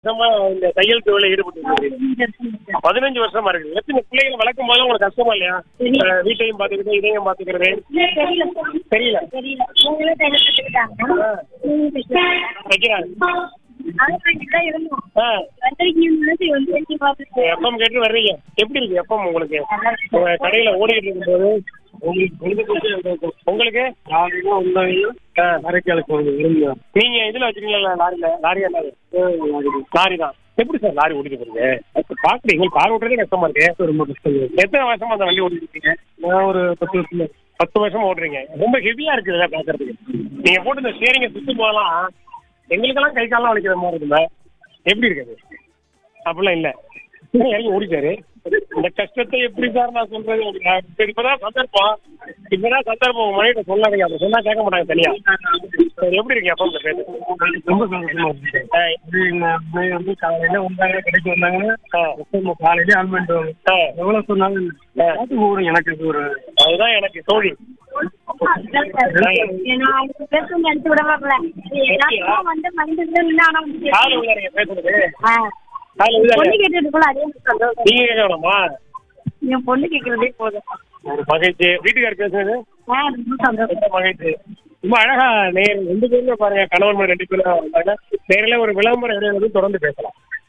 வருஷமா இந்த தையல் தொழில ஈடுபட்டு பதினஞ்சு வருஷமா இருக்கு எத்தனை பிள்ளைகளை வளர்க்கும் போது உங்களுக்கு கஷ்டமா இல்லையா தெரியல. அஹ் வீட்டையும் பாத்துக்கிட்டு இதையும் பாத்துக்கிறது தெரியல தெரியல தெரியல நீங்களே தையல் கத்துக்கிட்டாங்க நீங்களும் தைக்கலாம். வைக்கிறாங்க ஆனா நாங்க தான் இருந்தோம் ஆ வந்திருக்கீங்கன்னு வந்து எட்டி பார்த்துட்டு எப்பம் கேட்டு வர்றீங்க எப்படி இருக்கு எப்பம் உங்களுக்கு உங்க கடையில ஓடிக்கிட்டு இருக்கும்போது உங்களுக்கு பொழுதுபோக்கு எப்படி இருக்கும்? உங்களுக்கு காலையில உண்மையும் அரைக்காலுக்கு வந்து விரும்புவேன் நீங்க இதுல வச்சிருக்கீங்களா லாரில லாரி என்ன லாரி தான் எப்படி சார் லாரி ஓடிட்டு போறீங்க பாக்குறீங்க கார் ஓட்டுறதே கஷ்டமா இருக்கு ரொம்ப கஷ்டம் எத்தனை வருஷமா அந்த வண்டி ஓடிட்டு இருக்கீங்க நான் ஒரு பத்து வருஷம் பத்து வருஷம் ஓட்டுறீங்க ரொம்ப ஹெவியா இருக்குது இதெல்லாம் பாக்குறதுக்கு நீங்க போட்டு இந்த ஸ்டேரிங்க சுத்தி போகலாம் எங்களுக்கெல்லாம் கை காலம் வலிக்கிற மாதிரி இருக்குல்ல எப்படி இருக்குது அப்படிலாம் இல்ல இறங்கி ஓடிட்டாரு இந்த கஷ்டத்தை எப்படி சார் நான் சொல்றது அப்படின்னா, இப்ப இப்பதான் சந்தர்ப்பம் இப்பதான் சந்தர்ப்பம் உங்க மனைவிட்ட சொல்லாதீங்க அப்படி சொன்னா கேட்க மாட்டாங்க தனியா சரி, எப்படி இருக்கீங்க அப்பா உங்க பேரு ரொம்ப சந்தோஷமா இருக்கு ஆ, இது எங்க அம்மை வந்து காலையில வந்தாங்க கடைக்கு வந்தாங்கன்னா ஆ, நம்ம காலையிலே ஆன் பண்ணிட்டு வாங்க ஆ. எவ்வளவு சொன்னாலும் பார்த்து போகிறோம் எனக்கு இது ஒரு அதுதான் எனக்கு தோழி நான் அவங்க பேசுறது நினைச்சு விட பார்க்கல எல்லாருக்கும் வந்து மனிதர்கள் இல்லை ஆனா வந்து காலை விழுதாருங்க பேசுறது ஆ. காலை பொண்ணு விழுதாரு கேட்டுட்டு போல அதே எனக்கு சந்தோஷம் நீங்க கேட்க வேணாமா என் பொண்ணு கேட்கறதே போதும் ஒரு மகிழ்ச்சி வீட்டுக்கார் பேசுறது ஆ ரொம்ப சந்தோஷம் ரொம்ப மகிழ்ச்சி ரொம்ப அழகா நேர் ரெண்டு பேருமே பாருங்க கணவன் மனைவி ரெண்டு பேரும் வந்தாங்க நேரில் ஒரு விளம்பரம் இடையில வந்து தொடர்ந்து பேசலாம்